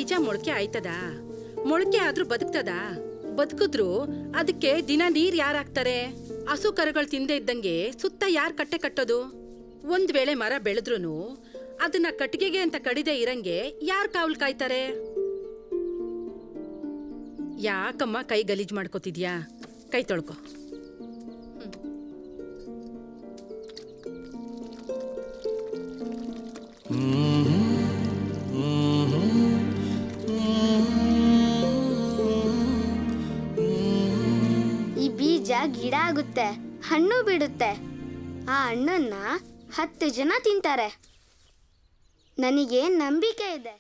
ಬೀಜ ಮೊಳಕೆ ಆಯ್ತದ ಮೊಳಕೆ ಆದ್ರೂ ಬದುಕ್ತದ ಬದುಕಿದ್ರು ಅದಕ್ಕೆ ದಿನ ನೀರ್ ಯಾರ್ ಹಾಕ್ತಾರೆ ಹಸು ಕರುಗಳು ತಿಂದೆ ಇದ್ದಂಗೆ ಸುತ್ತ ಯಾರ್ ಕಟ್ಟೆ ಕಟ್ಟೋದು ಒಂದ್ ವೇಳೆ ಮರ ಬೆಳೆದ್ರೂ ಅದನ್ನ ಕಟ್ಟಿಗೆಗೆ ಅಂತ ಕಡಿದೆ ಇರಂಗೆ ಯಾರ್ ಕಾವಲ್ ಕಾಯ್ತಾರೆ ಯಾಕಮ್ಮ ಕೈ ಗಲೀಜ್ ಮಾಡ್ಕೋತಿದ್ಯಾ ಕೈ ತೊಳ್ಕೊ ಈ ಬೀಜ ಗಿಡ ಆಗುತ್ತೆ ಹಣ್ಣು ಬಿಡುತ್ತೆ ಆ ಹಣ್ಣನ್ನ ಹತ್ತು ಜನ ತಿಂತಾರೆ ನನಗೆ ನಂಬಿಕೆ ಇದೆ